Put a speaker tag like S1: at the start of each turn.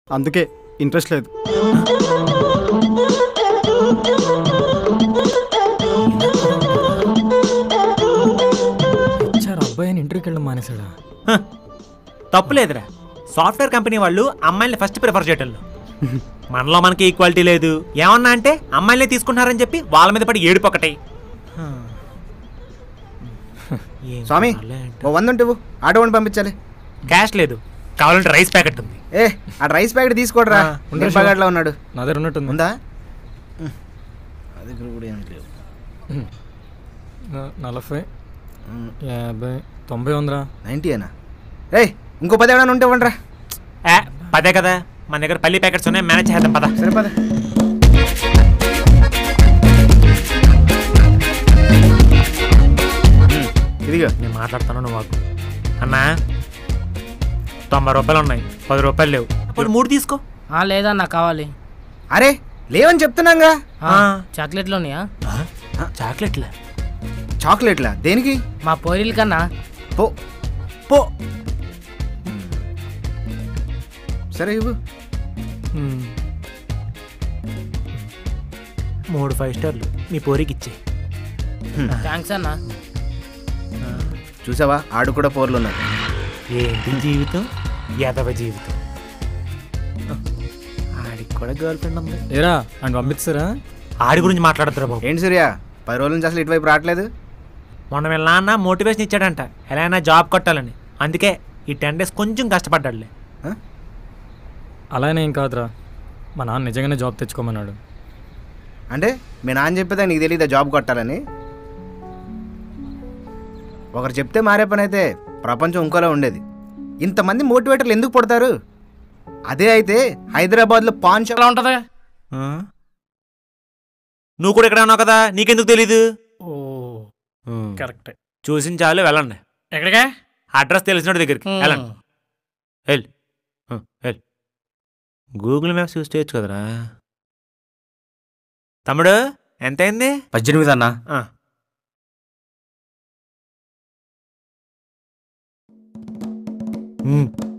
S1: అందుకే ఇంట్రెస్ట్ లేదు
S2: సార్ అబ్బాయి అని ఇంటర్వ్యూకి వెళ్ళడం మానేశాడా
S3: హ, తప్పులేదురా సాఫ్ట్వేర్ కంపెనీ వాళ్ళు అమ్మాయిల్ని ఫస్ట్ ప్రిఫర్ చేయటంలో మనలో మనకి ఈక్వాలిటీ లేదు ఏమన్నా అంటే అమ్మాయిలే తీసుకుంటున్నారని చెప్పి వాళ్ళ మీద పడి ఏడుపు ఒకటి ఏం
S4: స్వామి
S3: కావాలే అంటే-
S4: ఓ వంద ఉంటే ఇవ్వు. ఆటో వండి పంపించాలి
S3: క్యాష్ లేదు కావాలంటే రైస్ ప్యాకెట్ ఉంది
S4: ఏ ఆ రైస్ ప్యాకెట్ తీసుకోడరా
S3: ఆ,
S2: ఉండే
S4: మిరపగాడిలో ఉన్నాడు
S2: నా దగ్గర ఉన్నట్టుంది
S4: ఉందా అది కూడా ఏం లేవు
S2: న- నలభై యాభై తొంభై ఉందిరా
S4: నైంటీ అయినా ఏయ్ ఇంకో పది ఏమైనా ఉంటే ఇవ్వండిరా
S3: ఏ పదే కదా మన దగ్గర పల్లి ప్యాకెట్స్ ఉన్నాయి మేనేజ్ చేద్దాం పద
S4: సరే పద ఉమ్, ఇదిగో
S3: నేను మాట్లాడుతాను నువ్వు మాకు అన్నా తొంభై రూపాయలు ఉన్నాయి పది రూపాయలు లేవు అప్పుడు మూడు తీసుకో
S5: ఆ, లేదా నాకు కావాలి
S4: అరే లేవని చెప్తున్నాగా
S5: ఆ,
S3: ఆ.
S5: చాక్లెట్లు ఉన్నాయా
S3: చాక్లెట్లే
S4: చాక్లెట్లా దేనికి
S5: మా పోరీల కన్నా
S4: పో పో ఉమ్. సరే ఇవ్వు
S3: మూడు ఫైవ్ స్టార్లు మీ పోరికి ఇచ్చే
S5: థ్యాంక్స్ అన్న
S4: చూసావా ఆడు కూడా పోర్లు ఉన్నారు
S3: ఏంటి జీవితం యాదవ జీవితం ఆడికి కూడా గర్ల్ ఫ్రెండ్ ఉంది
S2: ఏరా అండ్ పంపిస్తారా
S3: ఆడి గురించి మాట్లాడుతురా బాబు
S4: ఏంటి సూర్య పది రోజుల నుంచి అసలు ఇటువైపు రావట్లేదు
S3: మొన్న వీళ్ళ నాన్న మోటివేషన్ ఇచ్చాడంట ఎలా అయినా జాబ్ కొట్టాలని అందుకే ఈ టెన్ డేస్ కొంచెం కష్టపడ్డాడులే
S4: ఆ?
S2: అలానే ఏం కాదురా మా నాన్న నిజంగానే జాబ్ తెచ్చుకోమన్నాడు
S4: అంటే మీ నాన్న చెప్పేదా నీకు తెలియదా జాబ్ కొట్టాలని ఒకరు చెప్తే మారే పని అయితే ప్రపంచం ఇంకోలా ఉండేది ఇంతమంది మోటివేటర్లు ఎందుకు పుడతారు అదే అయితే హైదరాబాద్లో పాన్ షాప్
S5: ఎలా ఉంటది
S3: నువ్వు కూడా ఇక్కడ ఉన్నావు కదా నీకెందుకు తెలీదు
S5: ఓ కరెక్ట్
S3: చూసిన చాలు వెళ్ళండి
S5: ఎక్కడికే
S3: అడ్రస్ తెలిసినోడి దగ్గరికి వెళ్ళండి వెళ్ళు ఆ, వెళ్ళు గూగుల్ మ్యాప్స్ యూస్ చేయొచ్చు కదరా తమ్ముడు ఎంతైంది
S1: పద్దెనిమిది అన్న
S3: ఆ. ఉమ్.